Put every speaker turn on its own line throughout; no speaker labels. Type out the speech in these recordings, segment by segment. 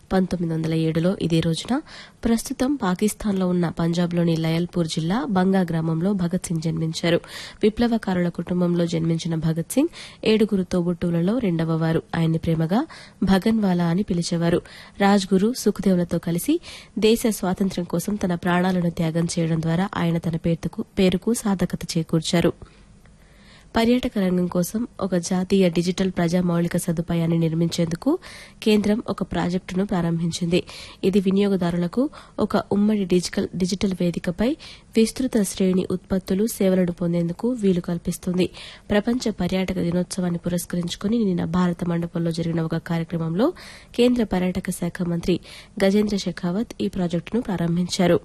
పంతొమ్మిది వందల ఏడులో ఇదే రోజున ప్రస్తుతం పాకిస్తాన్లో ఉన్న పంజాబ్లోని లయల్పూర్ జిల్లా బంగా గ్రామంలో భగత్ సింగ్ జన్మించారు విప్లవకారుల కుటుంబంలో జన్మించిన భగత్ సింగ్ ఏడుగురు తోబుట్టువులలో రెండవ వారు ఆయన్ని ప్రేమగా భగన్వాలా అని పిలిచేవారు రాజ్గురు సుఖదేవులతో కలిసి దేశ స్వాతంత్ర్యం కోసం తన ప్రాణాలను త్యాగం చేయడం ద్వారా ఆయన తన పేరుకు పేరుకు సార్థకత చేకూర్చారు పర్యాటక రంగం కోసం ఒక జాతీయ డిజిటల్ ప్రజా మౌలిక సదుపాయాన్ని నిర్మించేందుకు కేంద్రం ఒక ప్రాజెక్టును ప్రారంభించింది ఇది వినియోగదారులకు ఒక ఉమ్మడి డిజిటల్ డిజిటల్ వేదికపై విస్తృత శ్రేణి ఉత్పత్తులు సేవలను పొందేందుకు వీలు కల్పిస్తుంది ప్రపంచ పర్యాటక దినోత్సవాన్ని పురస్కరించుకుని నిన్న భారత మండపంలో జరిగిన ఒక కార్యక్రమంలో కేంద్ర పర్యాటక శాఖ మంత్రి గజేంద్ర షెకావత్ ఈ ప్రాజెక్టును ప్రారంభించారు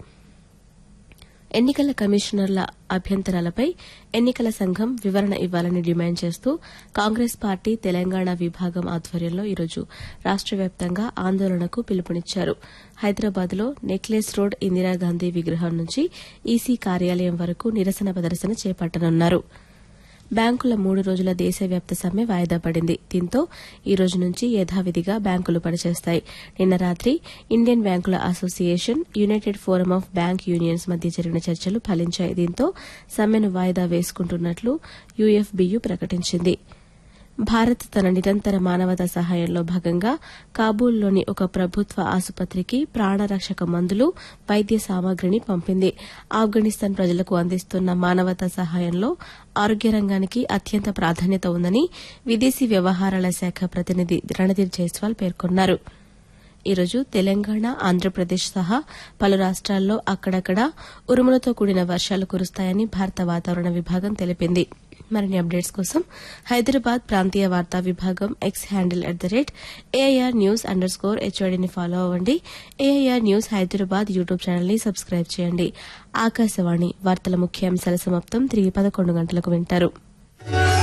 ఎన్నికల కమిషనర్ల అభ్యంతరాలపై ఎన్నికల సంఘం వివరణ ఇవ్వాలని డిమాండ్ చేస్తూ కాంగ్రెస్ పార్టీ తెలంగాణ విభాగం ఆధ్వర్యంలో ఈరోజు రాష్ట వ్యాప్తంగా ఆందోళనకు పిలుపునిచ్చారు హైదరాబాద్లో నెక్లెస్ రోడ్ ఇందిరాగాంధీ విగ్రహం నుంచి ఈసీ కార్యాలయం వరకు నిరసన ప్రదర్శన చేపట్టనున్నారు బ్యాంకుల మూడు రోజుల దేశవ్యాప్త సమ్మె వాయిదా పడింది దీంతో ఈ రోజు నుంచి యథావిధిగా బ్యాంకులు పనిచేస్తాయి నిన్న రాత్రి ఇండియన్ బ్యాంకుల Association United Forum of Bank Unions మధ్య జరిగిన చర్చలు ఫలించాయి దీంతో సమ్మెను వాయిదా వేసుకుంటున్నట్లు యుఎఫ్బియు ప్రకటించింది భారత్ తన నిరంతర మానవతా సహాయంలో భాగంగా కాబూల్లోని ఒక ప్రభుత్వ ఆసుపత్రికి ప్రాణరక్షక మందులు వైద్య సామాగ్రిని పంపింది ఆఫ్ఘనిస్తాన్ ప్రజలకు అందిస్తున్న మానవతా సహాయంలో ఆరోగ్య రంగానికి అత్యంత ప్రాధాన్యత ఉందని విదేశీ వ్యవహారాల శాఖ ప్రతినిధి రణధీర్ జైస్వాల్ పేర్కొన్నారు ఈరోజు తెలంగాణ ఆంధ్రప్రదేశ్ సహా పలు రాష్ట్రాల్లో అక్కడక్కడ ఉరుములతో కూడిన వర్షాలు కురుస్తాయని భారత వాతావరణ విభాగం తెలిపింది మరిన్ని అప్డేట్స్ కోసం హైదరాబాద్ ప్రాంతీయ వార్తా విభాగం X handle at the rate AIR news underscore స్కోర్ హెచ్ఓడిని ఫాలో అవ్వండి AIR news Hyderabad YouTube channel ని సబ్స్క్రైబ్ చేయండి ఆకాశవాణి వార్తల ముఖ్యాంశాల సమాప్తం తిరిగి పదకొండు గంటలకు వింటారు